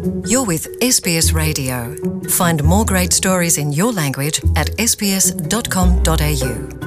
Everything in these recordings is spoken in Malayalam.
You're with SBS Radio. Find more great stories in your language at sbs.com.au.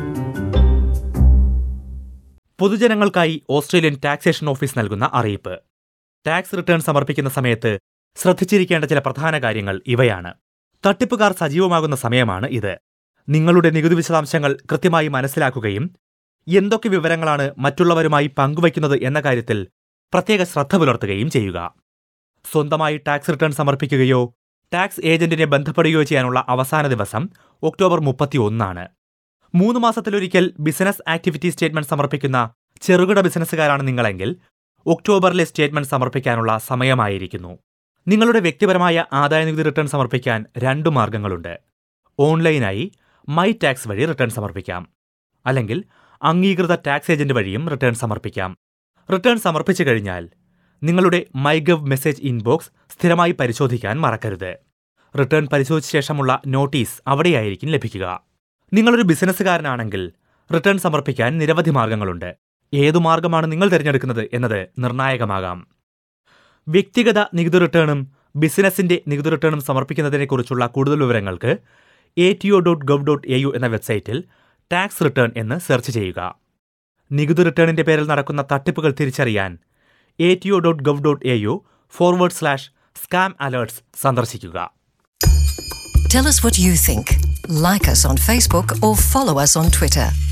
പൊതുജനങ്ങൾക്കായി ഓസ്ട്രേലിയൻ ടാക്സേഷൻ ഓഫീസ് നൽകുന്ന അറിയിപ്പ് ടാക്സ് റിട്ടേൺ സമർപ്പിക്കുന്ന സമയത്ത് ശ്രദ്ധിച്ചിരിക്കേണ്ട ചില പ്രധാന കാര്യങ്ങൾ ഇവയാണ് തട്ടിപ്പുകാർ സജീവമാകുന്ന സമയമാണ് ഇത് നിങ്ങളുടെ നികുതി വിശദാംശങ്ങൾ കൃത്യമായി മനസ്സിലാക്കുകയും എന്തൊക്കെ വിവരങ്ങളാണ് മറ്റുള്ളവരുമായി പങ്കുവയ്ക്കുന്നത് എന്ന കാര്യത്തിൽ പ്രത്യേക ശ്രദ്ധ പുലർത്തുകയും ചെയ്യുക സ്വന്തമായി ടാക്സ് റിട്ടേൺ സമർപ്പിക്കുകയോ ടാക്സ് ഏജന്റിനെ ബന്ധപ്പെടുകയോ ചെയ്യാനുള്ള അവസാന ദിവസം ഒക്ടോബർ മുപ്പത്തിയൊന്നാണ് മൂന്ന് മാസത്തിലൊരിക്കൽ ബിസിനസ് ആക്ടിവിറ്റി സ്റ്റേറ്റ്മെന്റ് സമർപ്പിക്കുന്ന ചെറുകിട ബിസിനസ്സുകാരാണ് നിങ്ങളെങ്കിൽ ഒക്ടോബറിലെ സ്റ്റേറ്റ്മെന്റ് സമർപ്പിക്കാനുള്ള സമയമായിരിക്കുന്നു നിങ്ങളുടെ വ്യക്തിപരമായ ആദായനികുതി റിട്ടേൺ സമർപ്പിക്കാൻ രണ്ട് മാർഗങ്ങളുണ്ട് ഓൺലൈനായി മൈ ടാക്സ് വഴി റിട്ടേൺ സമർപ്പിക്കാം അല്ലെങ്കിൽ അംഗീകൃത ടാക്സ് ഏജന്റ് വഴിയും റിട്ടേൺ സമർപ്പിക്കാം റിട്ടേൺ സമർപ്പിച്ചു കഴിഞ്ഞാൽ നിങ്ങളുടെ മൈഗവ് മെസ്സേജ് ഇൻബോക്സ് സ്ഥിരമായി പരിശോധിക്കാൻ മറക്കരുത് റിട്ടേൺ പരിശോധിച്ച ശേഷമുള്ള നോട്ടീസ് അവിടെയായിരിക്കും ലഭിക്കുക നിങ്ങളൊരു ബിസിനസ്സുകാരനാണെങ്കിൽ റിട്ടേൺ സമർപ്പിക്കാൻ നിരവധി മാർഗങ്ങളുണ്ട് ഏതു മാർഗമാണ് നിങ്ങൾ തിരഞ്ഞെടുക്കുന്നത് എന്നത് നിർണായകമാകാം വ്യക്തിഗത നികുതി റിട്ടേണും ബിസിനസിന്റെ നികുതി റിട്ടേണും സമർപ്പിക്കുന്നതിനെക്കുറിച്ചുള്ള കൂടുതൽ വിവരങ്ങൾക്ക് A T O dot gov dot A U എന്ന വെബ്സൈറ്റിൽ ടാക്സ് റിട്ടേൺ എന്ന് സെർച്ച് ചെയ്യുക നികുതി റിട്ടേണിന്റെ പേരിൽ നടക്കുന്ന തട്ടിപ്പുകൾ തിരിച്ചറിയാൻ A T O dot gov dot A U forward slash scam alerts സന്ദർശിക്കുക Tell us what you think. Like us on Facebook or follow us on Twitter.